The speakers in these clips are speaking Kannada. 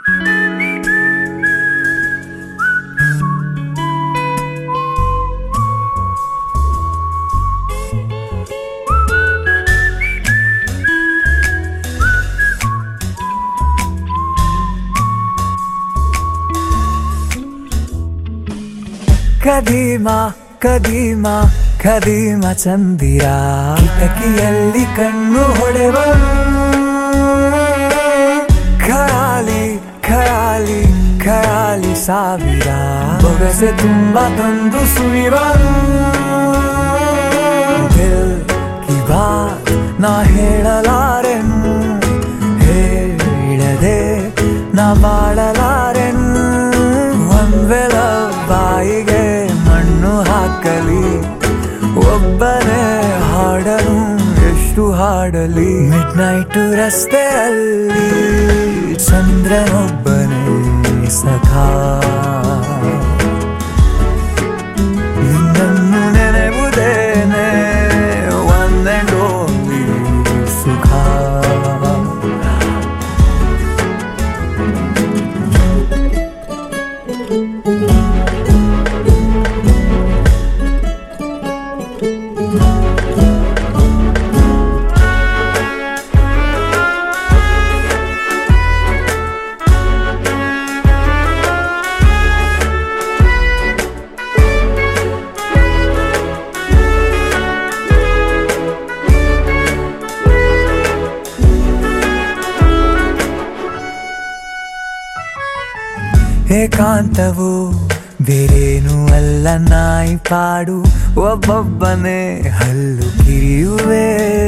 ಕದೀಮ ಕದೀಮ ಕದೀಮ ಚಂದಿರ ಕಿಟಕಿಯಲ್ಲಿ ಕಣ್ಣು ಹೊಡೆವನು ಖಯಾಲಿ ಖಯಾಲಿ ಖಯಾಲಿ ಸಾವಿರ ಬೊಗಸೆ ತುಂಬ ತಂದು ಸುರಿವನು ದಿಲ್ ಕಿ ಬಾತ್ ನಾ ಹೇಳಲಾರೆನು ಹೇಳದೆ ನಾ ಬಾಳಲಾರೆನು ಒಂದ್ವೆಲ ಬಾಯಿಗೆ ಮಣ್ಣು ಹಾಕಲಿ ಒಬ್ಬನೇ ಹಾಡನು ಎಷ್ಟು ಹಾಡಲಿ ಮಿಡ್ ನೈಟ್ ರಸ್ತೆಯಲ್ಲಿ ಚಂದ್ರನೊಬ್ಬನೇ ಸಖಾ ನಿನ್ನನ್ನು ನೆನೆವುದೇನೆ ಒನ್ ಅಂಡ್ ಓನ್ಲಿ ಸುಖ ಏಕಾಂತವು ಬೇರೇನು ಅಲ್ಲ ನಾಯಿ ಪಾಡು ಒಬ್ಬೊಬ್ಬನೇ ಹಲ್ಲು ಕಿರಿಯುವೆ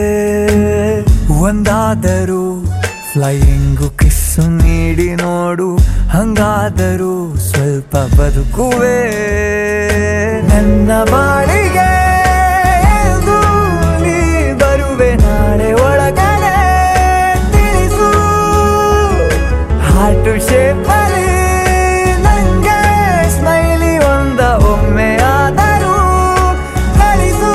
ಒಂದಾದರೂ ಫ್ಲೈಯಿಂಗು ಕಿಸ್ಸು ನೀಡಿ ನೋಡು ಹಂಗಾದರೂ ಸ್ವಲ್ಪ ಬದುಕುವೆ ನನ್ನ ಬಾಳಿಗೆ ಎಂದು ನೀ ಬರುವೆ ನಾಳೆ ಒಳಗಡೆ ತಿಳಿಸು ಹಾಟು ಶೇಪಲ್ಲಿ ನಂಗೆ ಸ್ಮೈಲಿ ಒಂದ ಒಮ್ಮೆ ಆದರೂ ಕಳಿಸು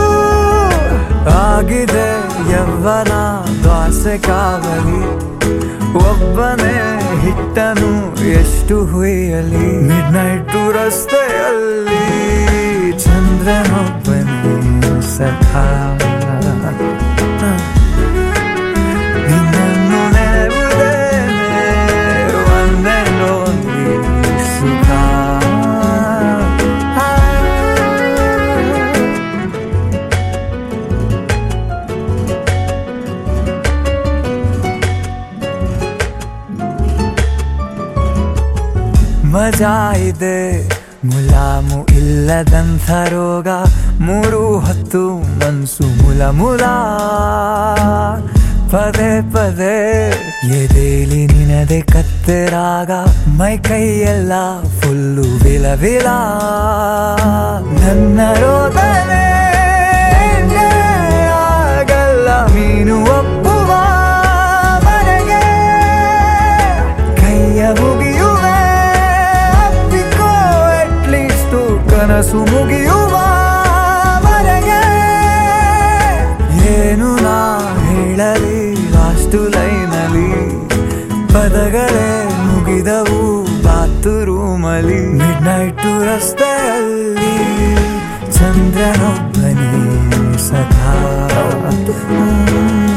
ಆಗಿದೆ ಯವ್ವನ ದ್ವಾಸೆ ಕಾವಲಿ ಒಬ್ಬನೇ ಹಿಟ್ಟನು ಎಷ್ಟು ಹುಯ್ಯಲಿ ಮಿಡ್ ನೈಟ್ ರಸ್ತೆಯಲ್ಲಿ ಚಂದ್ರನೊಬ್ಬನೇ ಸಖಾ ನಿನ್ನನ್ನು ನೆನೆವುದೇನೆ ಒಂದೇ lonely ಸುಖ ಮಜಾ ಇದೆ ಮುಲಾಮು ಇಲ್ಲದಂಥ ರೋಗ ಮೂರು ಹೊತ್ತು ಮನ್ಸು ಮುಲ ಮುಲ ಪದೇ ಪದೇ ಎದೆಲಿ ನಿನದೆ ಕತ್ತೆರಾಗ ಮೈ ಕೈಯೆಲ್ಲ ಫುಲ್ಲು ವಿಲ ವಿಲ ನನ್ನ ರೋದನೆ ಆಗಲ್ಲ ಮೀನು ಒಪ್ಪುವ ಮನೆಗೆ ಕೈಯ ಮುಗಿಯುವೆ ಅಪ್ಪಿಕೋ ಅಟ್ಲೀಸ್ಟು ಕನಸು ಮುಗಿಯುವ ವರೆಗೆ ಏನು ನಾ ಹೇಳಲಿ ಲಾಸ್ಟು ಲೈನಲ್ಲಿ ಪದಗಳೇ ಮುಗಿದವು ಬಾತು ರೂಮಲ್ಲಿ ಮಿಡ್ ನೈಟು ರಸ್ತೆಯಲ್ಲಿ ಚಂದ್ರನೊಬ್ಬನೇ ಸಖಾ ಹ್ಮ್.